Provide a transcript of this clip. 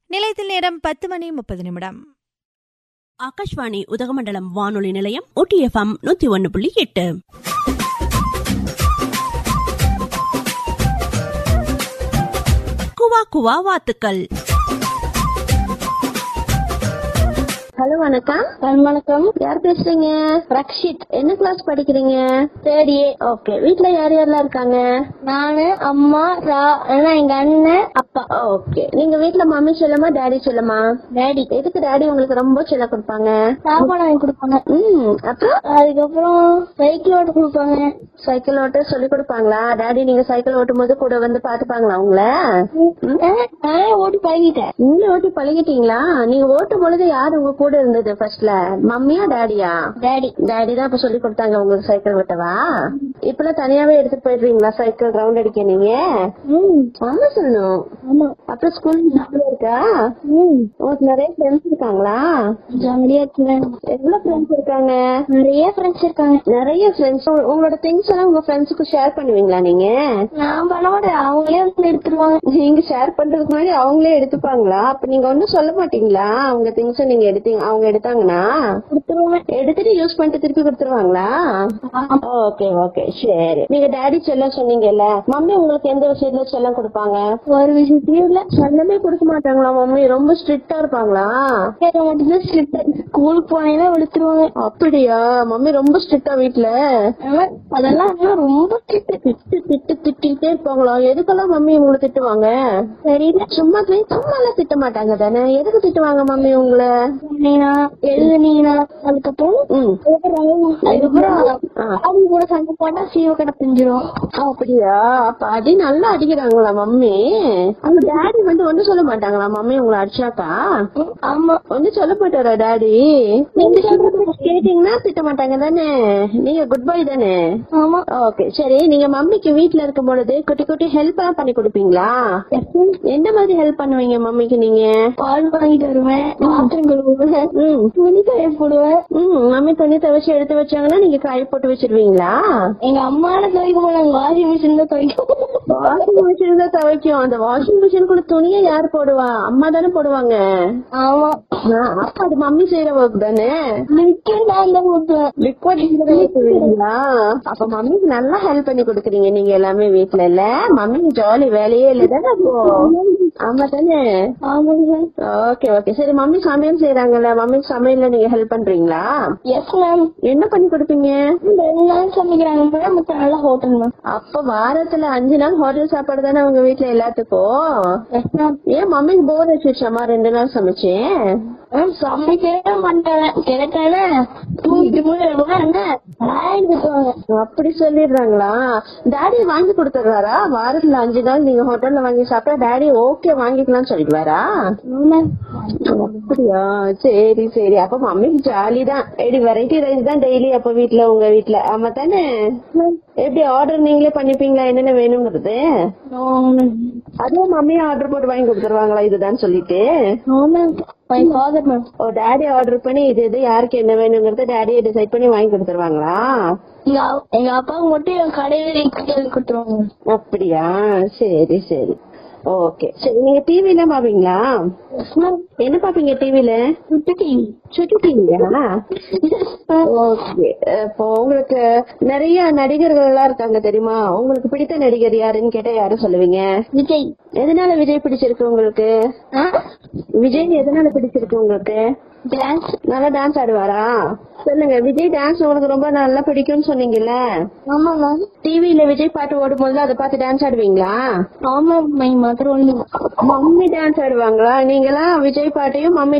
நிலையத்தில் நேரம் பத்து மணி முப்பது நிமிடம் ஆகாஷ்வாணி உதகமண்டலம் வானொலி நிலையம் ஒட்டிஎஃப்எம் நூத்தி ஒன்னு புள்ளி எட்டு குவா குவா வாத்துக்கள் ஹலோ வணக்கம் வணக்கம் யார் பேசுறீங்க ரக்ஷித் என்ன கிளாஸ் படிக்கிறீங்க தேர்ட் ஏ ஓகே வீட்ல யார் யாரெல்லாம் இருக்காங்க நானு அம்மா ரா எங்க அண்ணன் அப்பா ஓகே நீங்க வீட்ல மம்மி செல்லமா டாடி செல்லமா டாடி எதுக்கு டாடி உங்களுக்கு ரொம்ப செல்லம் கொடுப்பாங்க சாப்பாடு வாங்கி கொடுப்பாங்க ம் அப்புறம் அதுக்கப்புறம் சைக்கிள் ஓட்ட கொடுப்பாங்க சைக்கிள் ஓட்ட சொல்லி கொடுப்பாங்களா டாடி நீங்க சைக்கிள் ஓட்டும் போது கூட வந்து பாத்துப்பாங்களா உங்கள ஓட்டி பழகிட்டேன் நீங்க ஓட்டி பழகிட்டீங்களா நீங்க ஓட்டும் பொழுது யாரு உங்க கூட இருந்தது ஃபர்ஸ்ட்ல மம்மியா டாடியா டாடி டாடி தான் இப்ப சொல்லி கொடுத்தாங்க உங்களுக்கு சைக்கிள் ஓட்டவா இப்பெல்லாம் தனியாவே எடுத்துட்டு போயிடுறீங்களா சைக்கிள் ரவுண்ட் அடிக்க நீங்க ஆமா சொல்லணும் ஆமா அப்புறம் ஸ்கூல் இருக்கா உங்களுக்கு நிறைய ஃப்ரெண்ட்ஸ் இருக்காங்களா ஜாலியா இருக்கேன் எவ்வளவு ஃப்ரெண்ட்ஸ் இருக்காங்க நிறைய ஃப்ரெண்ட்ஸ் இருக்காங்க நிறைய ஃப்ரெண்ட்ஸ் உங்களோட திங்ஸ் எல்லாம் உங்க ஃப்ரெண்ட்ஸுக்கு ஷேர் பண்ணுவீங்களா நீங்க நான் பண்ண மாட்டேன் அவங்களே வந்து எடுத்துருவாங்க நீங்க ஷேர் பண்றதுக்கு முன்னாடி அவங்களே எடுத்துப்பாங்களா அப்ப நீங்க ஒண்ணும் சொல்ல மாட்டீங்களா அவங்க திங்ஸ் நீங்க எடுத்தீங்க அவங்க எடுத்தாங்கன்னா எடுத்துட்டு யூஸ் பண்ணிட்டு திருப்பி கொடுத்துருவாங்களா ஓகே ஓகே சரி நீங்க டாடி செல்லம் சொன்னீங்கல்ல மம்மி உங்களுக்கு எந்த விஷயத்துல செல்லம் கொடுப்பாங்க ஒரு விஷயத்தையும் இல்ல செல்லமே கொடுக்க மாட்டாங்களா மம்மி ரொம்ப ஸ்ட்ரிக்டா இருப்பாங்களா மட்டும்தான் ஸ்ட்ரிக்ட் ஸ்கூலுக்கு போனீங்கன்னா விழுத்துருவாங்க அப்படியா மம்மி ரொம்ப ஸ்ட்ரிக்டா வீட்ல அதெல்லாம் ரொம்ப திட்டு திட்டு திட்டு திட்டிட்டே இருப்பாங்களா எதுக்கெல்லாம் மம்மி உங்களை திட்டுவாங்க தெரியல சும்மா சும்மா எல்லாம் திட்ட மாட்டாங்க தானே எதுக்கு திட்டுவாங்க மம்மி உங்களை எழுதுனீங்கன்னா அதுக்கப்புறம் அதுக்கப்புறம் அவங்க கூட சண்டை போட்டா சீவ கடை பிஞ்சிரும் அப்படியா அப்ப அடி நல்லா அடிக்கிறாங்களா மம்மி அவங்க டாடி வந்து ஒண்ணும் சொல்ல மாட்டாங்களா மம்மி உங்களை அடிச்சாக்கா ஆமா ஒண்ணும் சொல்ல மாட்டாரா டாடி நீங்க சொல்றது கேட்டீங்கன்னா திட்ட மாட்டாங்க தானே நீங்க குட் பை தானே ஆமா ஓகே சரி நீங்க மம்மிக்கு வீட்ல இருக்கும் பொழுது குட்டி குட்டி ஹெல்ப் எல்லாம் பண்ணி கொடுப்பீங்களா எந்த மாதிரி ஹெல்ப் பண்ணுவீங்க மம்மிக்கு நீங்க பால் வாங்கிட்டு வருவேன் பாத்திரம் கழுவுவேன் துணி காய போடுவேன் மம்மி துணி துவைச்சு எடுத்து வச்சாங்கன்னா நீங்க காய போட்டு வச்சிருவீங்களா எங்க அம்மால துவைக்க மாட்டாங்க வாஷிங் மிஷின் தான் துவைக்கும் வாஷிங் மிஷின் தான் துவைக்கும் அந்த வாஷிங் மிஷின் கூட துணியை யார் போடுவா அம்மா தானே போடுவாங்க ஆமா அப்ப அது மம்மி செய்யற ஒர்க் தானே லிக்விட் நான் தான் ஊத்துவேன் லிக்விட் அப்ப மம்மிக்கு நல்லா ஹெல்ப் பண்ணி கொடுக்குறீங்க நீங்க எல்லாமே வீட்ல இல்ல மம்மிக்கு ஜாலி வேலையே இல்ல தானே அப்போ ஆமா தானே ஓகே ஓகே சரி மம்மி சமையல் செய்யறாங்கல்ல மம்மிக்கு சமையல்ல நீங்க ஹெல்ப் பண்றீங்களா எஸ் மேம் என்ன பண்ணி கொடுப்பீங்க ரெண்டு நாள் சமைக்கிறாங்க மத்த நாள் ஹோட்டல் மேம் அப்ப வாரத்துல அஞ்சு நாள் ஹோட்டல் சாப்பாடு தானே உங்க வீட்ல எல்லாத்துக்கும் ஏன் மம்மிக்கு போர் வச்சிருச்சாமா ரெண்டு நாள் சமைச்சேன் சமைக்கவே மாட்டேன் கிடைக்காத அப்படி சொல்லிடுறாங்களா டாடி வாங்கி கொடுத்துறாரா வாரத்துல அஞ்சு நாள் நீங்க ஹோட்டல்ல வாங்கி சாப்பிட்டா டாடி ஓகே வாங்கிக்கலாம் சொல்லிடுவாரா அப்படியா சரி சரி அப்ப மம்மிக்கு ஜாலி தான் எப்படி வெரைட்டி ரைஸ் தான் டெய்லி அப்ப வீட்ல உங்க வீட்ல ஆமா தானே எப்படி ஆர்டர் நீங்களே பண்ணிப்பீங்களா என்னென்ன வேணுங்கிறது அதே மம்மி ஆர்டர் போட்டு வாங்கி கொடுத்துருவாங்களா இதுதான் சொல்லிட்டு ஓ டாடி ஆர்டர் பண்ணி இது இது யாருக்கு என்ன வேணுங்கறத டாடியை டிசைட் பண்ணி வாங்கி கொடுத்துருவாங்களா எங்க அப்பா மட்டும் கடையில கொடுத்துருவாங்க அப்படியா சரி சரி ஓகே சரி நீங்க டிவி எல்லாம் பாப்பீங்களா என்ன பாப்பீங்க டிவில சுட்டு டிவி சுட்டு டிவியா ஓகே இப்போ உங்களுக்கு நிறைய நடிகர்கள் எல்லாம் இருக்காங்க தெரியுமா உங்களுக்கு பிடித்த நடிகர் யாருன்னு கேட்டா யாரும் சொல்லுவீங்க விஜய் எதனால விஜய் பிடிச்சிருக்கு உங்களுக்கு விஜய் எதனால பிடிச்சிருக்கு உங்களுக்கு டான்ஸ் நல்லா டான்ஸ் ஆடுவாரா சொல்லுங்க விஜய் டான்ஸ் உங்களுக்கு ரொம்ப நல்லா பிடிக்கும்னு சொன்னீங்கல்ல ஆமா மேம் டிவில விஜய் பாட்டு ஓடும் போது அதை பார்த்து டான்ஸ் ஆடுவீங்களா ஆமா my mother only mummy dance ஆடுவாங்களா நீங்களா விஜய் பாட்டையும் மம்மி